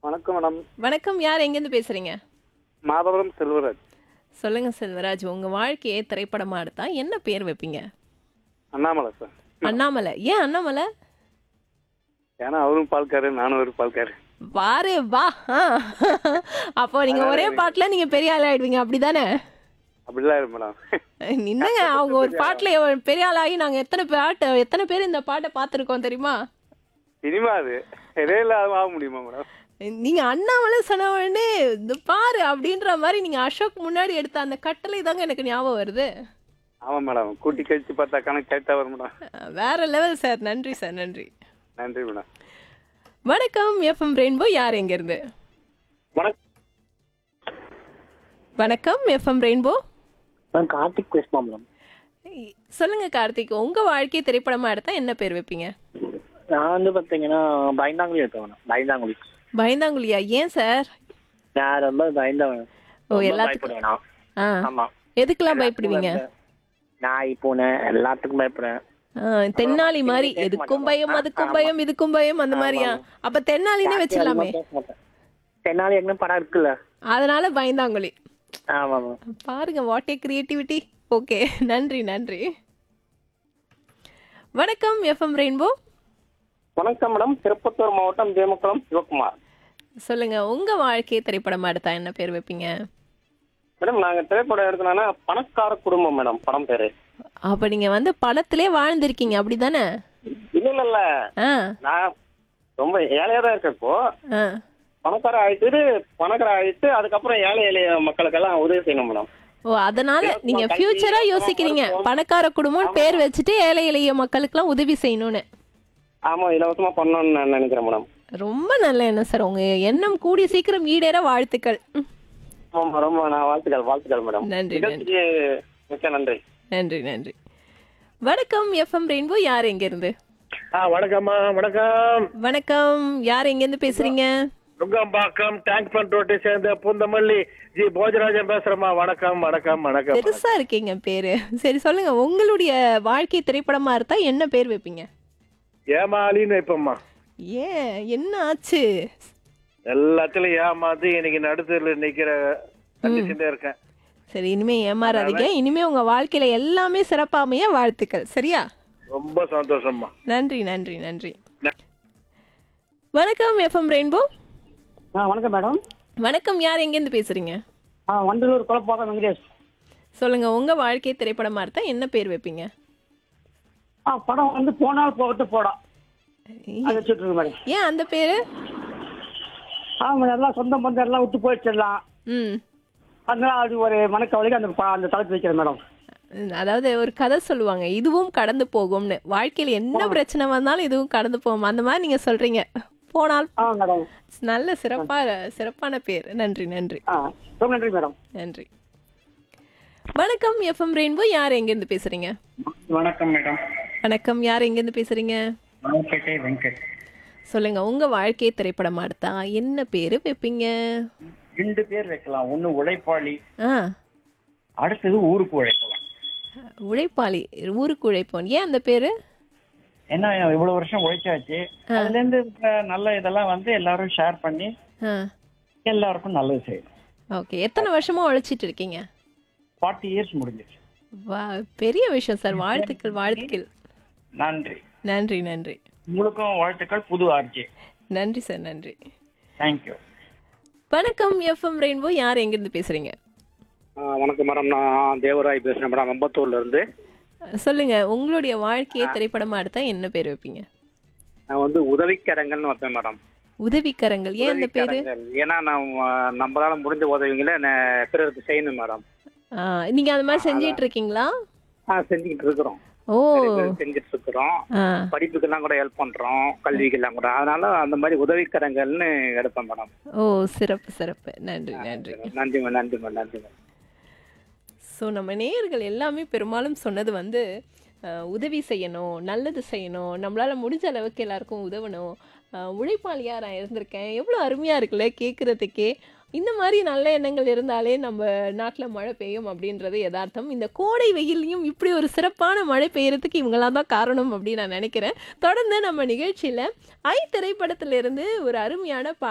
வணக்கம் மேடம் வணக்கம் யார் எங்கேருந்து பேசுறீங்க மாதவரம் செல்வராஜ் சொல்லுங்க செல்வராஜ் உங்க வாழ்க்கையை திரைப்படமா எடுத்தா என்ன பேர் வைப்பீங்க அண்ணாமலை சார் அண்ணாமலை ஏன் அண்ணாமலை ஏன்னா அவரும் பால்காரு நானும் ஒரு பால்காரு வாரு வா ஆ. அப்போ நீங்க ஒரே பாட்டுல நீங்க பெரிய ஆள் ஆயிடுவீங்க அப்படிதானே அப்படிலாம் இருக்கு மேடம் நின்னுங்க அவங்க ஒரு பாட்டுல எவ்வளவு பெரிய ஆள் ஆகி நாங்க எத்தனை பாட்டு எத்தனை பேர் இந்த பாட்டை பார்த்திருக்கோம் தெரியுமா சினிமா அது இடையில ஆக முடியுமா மேடம் நீங்க அண்ணாமலை சொன்ன உடனே இந்த பாரு அப்படின்ற மாதிரி நீங்க அசோக் முன்னாடி எடுத்த அந்த கட்டளை தாங்க எனக்கு ஞாபகம் வருது ஆமா மேடம் கூட்டி கழிச்சு பார்த்தா கணக்கு கரெக்டாக வரும் மேடம் அஹ், வேற லெவல் சார் நன்றி சார் நன்றி நன்றி மேடம் வணக்கம் எஃப்எம் ரெயின்போ யார் எங்க இருந்து வணக்கம் வணக்கம் எஃப்எம் ரெயின்போ நான் கார்த்திக் பேசுமா மேடம் சொல்லுங்க கார்த்திக் உங்க வாழ்க்கையை திரைப்படமா எடுத்தா என்ன பேர் வைப்பீங்க நான் வந்து பார்த்தீங்கன்னா பயந்தாங்குழி எடுத்தேன் மேடம் பயந்தாங்குழி பயந்தாங்குழியா ஏன் சார் நான் ரொம்ப பயந்தவன் ஓ, ரொம்ப எல்லாத்துக்கும். பயப்படுவேன் நான். ஆ ஆமா எதுக்கெல்லாம் பயப்படுவீங்க நாய் பூனை எல்லாத்துக்கும் பயப்படுவேன் ஆ, தென்னாலி மாதிரி எதுக்கும் பயம் அதுக்கும் பயம் இதுக்கும் பயம் அந்த மாதிரியா அப்ப தென்னாலினே வச்சிடலாமே பேச மாட்டேன் தென்னாலி என்ன படம் இருக்குல்ல அதனால பயந்தாங்குழி ஆமா மேம் பாருங்க வாட் ஏ கிரியேட்டிவிட்டி ஓகே நன்றி நன்றி வணக்கம் எஃப்எம் ரெயின்போ வணக்கம் மேடம் திருப்பத்தூர் மாவட்டம் தேமக்குளம் சிவகுமார் சொல்லுங்க உங்க வாழ்க்கையை திரைப்படமா எடுத்தா என்ன பேர் வைப்பீங்க மேடம் நாங்க திரைப்படம் எடுத்தோம்னா பணக்கார குடும்பம் மேடம் படம் பேரு அப்ப நீங்க வந்து படத்திலே வாழ்ந்திருக்கீங்க அப்படிதானே இல்ல இல்ல இல்ல ஆ நான் ரொம்ப ஏழையா தான் இருக்கேன் இப்போ ஆ பணக்கார ஆயிட்டு பணக்கார ஆயிட்டு அதுக்கப்புறம் ஏழை எளிய மக்களுக்கெல்லாம் உதவி செய்யணும் மேடம் ஓ அதனால நீங்க ஃபியூச்சரா யோசிக்கிறீங்க பணக்கார குடும்பம் பேர் வச்சுட்டு ஏழை எளிய மக்களுக்குலாம் உதவி செய்யணும்னு ஆமா இலவசமா பண்ணணும்னு நான் நினைக்கிறேன் மேடம் ரொம்ப நல்ல எண்ணம் சார் உங்க எண்ணம் கூடிய சீக்கிரம் ஈடேற வாழ்த்துக்கள் ம், ஆமா ரொம்ப நான் வாழ்த்துக்கள் வாழ்த்துக்கள் மேடம் நன்றி, நிகழ்ச்சிக்கு மிக்க நன்றி நன்றி நன்றி வணக்கம் எஃப்எம் ரெயின்போ யார் எங்க இருந்து ஆ வணக்கம்மா வணக்கம் வணக்கம் யார் எங்க இருந்து பேசுறீங்க நுங்கம்பாக்கம் டேங்க் பண்ட் ரோட்டை சேர்ந்த பூந்தமல்லி ஜி போஜராஜன் பேசுறேம்மா வணக்கம் வணக்கம் வணக்கம் பெருசா இருக்கீங்க பேரு சரி சொல்லுங்க உங்களுடைய வாழ்க்கை திரைப்படமா இருந்தா என்ன பேர் வைப்பீங்க ஏமாலின்னு வைப்போம்மா ஏன் என்ன ஆச்சு எல்லாத்துலயும் ஏமாந்து இன்னைக்கு நடுத்தரில் நிக்கிற கண்டிஷன்ல இருக்கேன் சரி இனிமே ஏமாறாதீங்க இனிமே உங்க வாழ்க்கையில எல்லாமே சிறப்பாமையா வாழ்த்துக்கள் சரியா ரொம்ப சந்தோஷம்மா நன்றி நன்றி நன்றி வணக்கம் எஃப்எம் ரெயின்போ ஆ வணக்கம் மேடம் வணக்கம் யார் எங்கேருந்து பேசுறீங்க ஆ வண்டலூர் குழப்பாக்கம் வெங்கடேஷ் சொல்லுங்க உங்க வாழ்க்கை திரைப்படமா இருந்தா என்ன பேர் வைப்பீங்க ஆ படம் வந்து போனால் போகட்டு போடா அது வச்சுட்டு இருக்கு மேடம் ஏன் அந்த பேரு ஆ மேடம் எல்லாம் சொந்த பந்தம் எல்லாம் விட்டு போயிடுச்சிடலாம் ம் அதனால அது ஒரு மனக்கவலைக்கு அந்த ப- அந்த தலைப்பு வைக்கிறேன் மேடம் அதாவது ஒரு கதை சொல்லுவாங்க இதுவும் கடந்து போகும்னு வாழ்க்கையில என்ன பிரச்சனை வந்தாலும் இதுவும் கடந்து போகும் அந்த மாதிரி நீங்க சொல்றீங்க போனால் ஆ மேடம் நல்ல சிறப்பா சிறப்பான பேர் நன்றி நன்றி ஆ ரொம்ப நன்றி மேடம் நன்றி வணக்கம் எஃப்எம் ரெயின்போ யார் எங்கேருந்து பேசுறீங்க வணக்கம் மேடம் வணக்கம் யார் எங்கேருந்து பேசுறீங்க ராமபேட்டை வெங்கட் சொல்லுங்க உங்க வாழ்க்கை திரைப்படமா எடுத்தா என்ன பேரு வைப்பீங்க ரெண்டு பேர் வைக்கலாம் ஒண்ணு உழைப்பாளி ஆ அடுத்தது ஊருக்கு உழைக்கலாம் உழைப்பாளி ஊருக்கு உழைப்போம் ஏன் அந்த பேரு ஏன்னா இவ்வளவு வருஷம் உழைச்சாச்சு அதுல இருந்து இப்ப நல்ல இதெல்லாம் வந்து எல்லாரும் ஷேர் பண்ணி ஆ எல்லாருக்கும் நல்லது செய்யணும் ஓகே எத்தனை வருஷமா உழைச்சிட்டு இருக்கீங்க ஃபார்ட்டி இயர்ஸ் முடிஞ்சிருச்சு வா பெரிய விஷயம் சார் வாழ்த்துக்கள் வாழ்த்துக்கள் நன்றி நன்றி நன்றி உங்களுக்கும் வாழ்த்துக்கள் புது ஆர்ஜி நன்றி சார் நன்றி தேங்க்யூ வணக்கம் எஃப்எம் ரெயின்போ யார் எங்கேருந்து பேசுறீங்க வணக்கம் மேடம் நான் தேவராய் பேசுறேன் மேடம் அம்பத்தூர்ல இருந்து சொல்லுங்க உங்களுடைய வாழ்க்கையை திரைப்படமா எடுத்தா என்ன பேர் வைப்பீங்க நான் வந்து உதவிக்கரங்கள்னு வைப்பேன் மேடம் உதவிக்கரங்கள் ஏன் அந்த பேரு உதவிக்கரங்கள். ஏன்னா நம்ம நம்மளால முடிஞ்ச உதவிங்களை ந- பிறருக்கு செய்யணும் மேடம் ஆ, நீங்க அந்த மாதிரி செஞ்சிட்டு இருக்கீங்களா ஆ செஞ்சுக்கிட்டு இருக்கிறோம் ஓ நிறைய பேர் செஞ்சுட்டு இருக்கிறோம் ஆ படிப்புக்கெல்லாம் கூட ஹெல்ப் பண்றோம் கல்விக்கெல்லாம் கூட அதனால அந்த மாதிரி உதவிக்கரங்கள்னு எடுப்பேன் மேடம் ஓ சிறப்பு சிறப்பு நன்றி நன்றி நன்றி மேடம் நன்றி மேடம் நன்றி மேடம் ஸோ நம்ம நேயர்கள் எல்லாமே பெரும்பாலும் சொன்னது வந்து அஹ், உதவி செய்யணும் நல்லது செய்யணும் நம்மளால் முடிஞ்ச அளவுக்கு எல்லாருக்கும் உதவணும் அஹ், உழைப்பாளியா நான் இருந்திருக்கேன் எவ்வளோ அருமையாக இருக்குல்ல கேட்குறதுக்கே இந்த மாதிரி நல்ல எண்ணங்கள் இருந்தாலே நம்ம நாட்டில் மழை பெய்யும் அப்படின்றது யதார்த்தம் இந்த கோடை வெயிலையும் இப்படி ஒரு சிறப்பான மழை பெய்யறதுக்கு இவங்களாம் தான் காரணம் அப்படின்னு நான் நினைக்கிறேன் தொடர்ந்து நம்ம நிகழ்ச்சியில் ஐ திரைப்படத்திலிருந்து ஒரு அருமையான பா